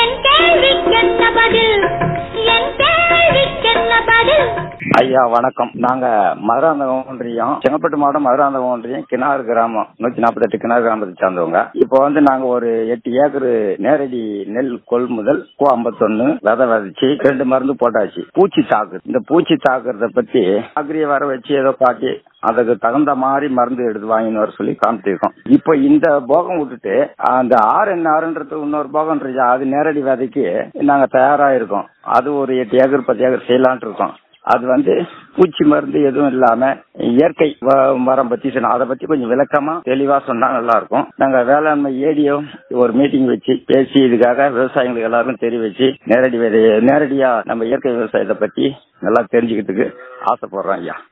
என் கேள்விக்கென்ன பதில் என் கேள்விக்கென்ன பதில் ஐயா வணக்கம் நாங்க மதுராந்தகம் ஒன்றியம் செங்கல்பட்டு மாவட்டம் மதுராந்தகம் ஒன்றியம் கிணாறு கிராமம் நூத்தி நாற்பத்தெட்டு கிணாறு கிராமத்தை சார்ந்தவங்க இப்போ வந்து நாங்க ஒரு எட்டு ஏக்கர் நேரடி நெல் கொள்முதல் கோ ஐம்பத்தொன்னு விதை விதைச்சு ரெண்டு மருந்து போட்டாச்சு பூச்சி தாக்கு இந்த பூச்சி தாக்குறத பத்தி அக்ரிய வர வச்சு ஏதோ காட்டி அதுக்கு தகுந்த மாதிரி மருந்து எடுத்து வாங்கின்னு வர சொல்லி காமிச்சிருக்கோம் இப்போ இந்த போகம் விட்டுட்டு அந்த ஆறு என்ன ஆறுன்றது இன்னொரு போகம் இருக்கு அது நேரடி விதைக்கு நாங்க தயாரா இருக்கோம் அது ஒரு எட்டு ஏக்கர் பத்து ஏக்கர் செய்யலான் இருக்கோம் அது வந்து பூச்சி மருந்து எதுவும் இல்லாம இயற்கை வ- மரம் பத்தி சொன்ன அதை பத்தி கொஞ்சம் விளக்கமா தெளிவா சொன்னா நல்லா இருக்கும் நாங்க வேளாண்மை ஏடியோ ஒரு மீட்டிங் வச்சு பேசி இதுக்காக விவசாயிகளுக்கு எல்லாருக்கும் தெரிய வச்சு நேரடி விதை நேரடியா நம்ம இயற்கை விவசாயத்தை பத்தி நல்லா தெரிஞ்சுக்கிறதுக்கு ஆசைப்படுறோம் ஐயா